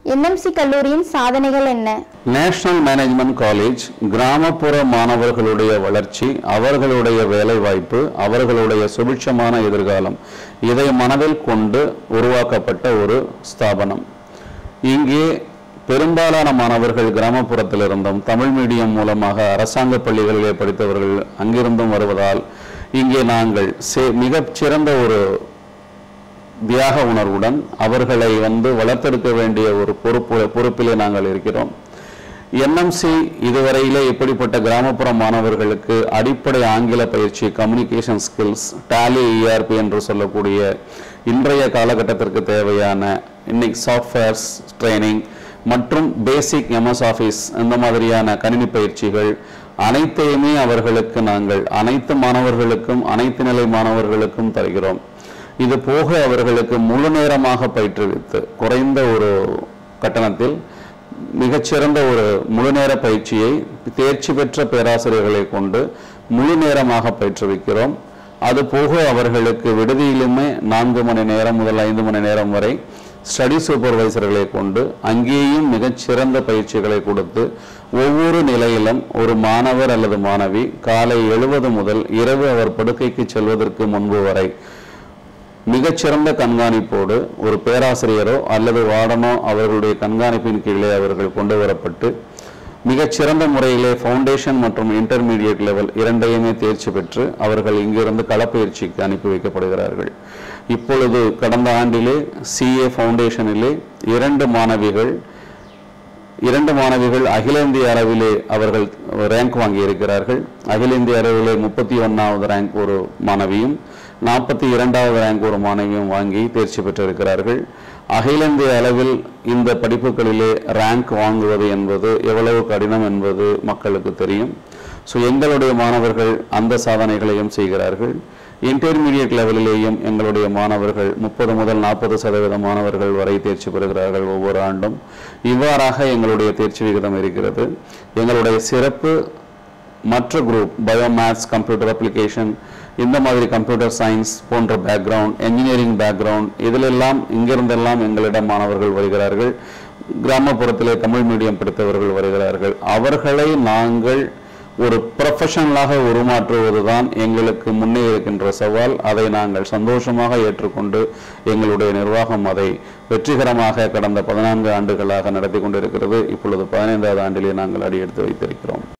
NMC கல்லூரியின் சாதனைகள் என்ன நேஷனல் மேனேஜ்மெண்ட் காலேஜ் கிராமப்புற மாணவர்களுடைய வளர்ச்சி அவர்களுடைய வேலைவாய்ப்பு அவர்களுடைய சுபிட்சமான எதிர்காலம் இதை மனதில் கொண்டு உருவாக்கப்பட்ட ஒரு ஸ்தாபனம் இங்கே பெரும்பாலான மாணவர்கள் கிராமப்புறத்தில் இருந்தும் தமிழ் மீடியம் மூலமாக அரசாங்க பள்ளிகளிலே படித்தவர்கள் அங்கிருந்தும் வருவதால் இங்கே நாங்கள் சே- மிகச் சிறந்த ஒரு தியாக உணர்வுடன் அவர்களை வந்து வளர்த்தெடுக்க வேண்டிய ஒரு பொறுப்பு பொறுப்பிலே நாங்கள் இருக்கிறோம் என்எம்சி இதுவரையிலே இப்படிப்பட்ட கிராமப்புற மாணவர்களுக்கு அடிப்படை ஆங்கில பயிற்சி கம்யூனிகேஷன் ஸ்கில்ஸ் டாலி இஆர்பி என்று சொல்லக்கூடிய இன்றைய காலகட்டத்திற்கு தேவையான இன்னைக்கு சாஃப்ட்வேர்ஸ் ட்ரைனிங் மற்றும் பேசிக் எம்எஸ் ஆஃபீஸ் இந்த மாதிரியான கணினி பயிற்சிகள் அனைத்தையுமே அவர்களுக்கு நாங்கள் அனைத்து மாணவர்களுக்கும் அனைத்து நிலை மாணவர்களுக்கும் தருகிறோம் இது போக அவர்களுக்கு முழு நேரமாக பயிற்றுவித்து குறைந்த ஒரு கட்டணத்தில் மிகச்சிறந்த ஒரு முழு நேர பயிற்சியை தேர்ச்சி பெற்ற பேராசிரியர்களை கொண்டு முழு நேரமாக பயிற்றுவிக்கிறோம் அது போக அவர்களுக்கு விடுதியிலுமே நான்கு மணி நேரம் முதல் ஐந்து மணி நேரம் வரை ஸ்டடி சூப்பர்வைசர்களை கொண்டு அங்கேயும் மிகச்சிறந்த பயிற்சிகளை கொடுத்து ஒவ்வொரு நிலையிலும் ஒரு மாணவர் அல்லது மாணவி காலை எழுவது முதல் இரவு அவர் படுக்கைக்கு செல்வதற்கு முன்பு வரை மிகச்சிறந்த கண்காணிப்போடு ஒரு பேராசிரியரோ அல்லது வார்டனோ அவர்களுடைய கண்காணிப்பின் கீழே அவர்கள் கொண்டு வரப்பட்டு மிகச்சிறந்த முறையிலே ஃபவுண்டேஷன் மற்றும் இன்டர்மீடியட் லெவல் இரண்டையுமே தேர்ச்சி பெற்று அவர்கள் இங்கிருந்து களப்பயிற்சிக்கு அனுப்பி வைக்கப்படுகிறார்கள் இப்பொழுது கடந்த ஆண்டிலே சிஏ ஃபவுண்டேஷனிலே இரண்டு மாணவிகள் இரண்டு மாணவிகள் அகில இந்திய அளவிலே அவர்கள் ரேங்க் வாங்கி இருக்கிறார்கள் அகில இந்திய அளவிலே முப்பத்தி ஒன்னாவது ரேங்க் ஒரு மாணவியும் நாற்பத்தி இரண்டாவது ரேங்க் ஒரு மாணவியும் வாங்கி தேர்ச்சி பெற்றிருக்கிறார்கள் அகில இந்திய அளவில் இந்த படிப்புகளிலே ரேங்க் வாங்குவது என்பது எவ்வளவு கடினம் என்பது மக்களுக்கு தெரியும் ஸோ எங்களுடைய மாணவர்கள் அந்த சாதனைகளையும் செய்கிறார்கள் இன்டர்மீடியட் லெவலிலேயும் எங்களுடைய மாணவர்கள் முப்பது முதல் நாற்பது சதவீத மாணவர்கள் வரை தேர்ச்சி பெறுகிறார்கள் ஒவ்வொரு ஆண்டும் இவ்வாறாக எங்களுடைய தேர்ச்சி விகிதம் இருக்கிறது எங்களுடைய சிறப்பு மற்ற குரூப் பயோமேத்ஸ் கம்ப்யூட்டர் அப்ளிகேஷன் இந்த மாதிரி கம்ப்யூட்டர் சயின்ஸ் போன்ற பேக்ரவுண்ட் என்ஜினியரிங் பேக்ரவுண்ட் இதிலெல்லாம் இங்கிருந்தெல்லாம் எங்களிடம் மாணவர்கள் வருகிறார்கள் கிராமப்புறத்திலே தமிழ் மீடியம் படித்தவர்கள் வருகிறார்கள் அவர்களை நாங்கள் ஒரு ப்ரொஃபஷனலாக உருமாற்றுவதுதான் எங்களுக்கு முன்னே இருக்கின்ற சவால் அதை நாங்கள் சந்தோஷமாக ஏற்றுக்கொண்டு எங்களுடைய நிர்வாகம் அதை வெற்றிகரமாக கடந்த பதினான்கு ஆண்டுகளாக நடத்தி கொண்டிருக்கிறது இப்பொழுது பதினைந்தாவது ஆண்டிலே நாங்கள் அடியெடுத்து வைத்திருக்கிறோம்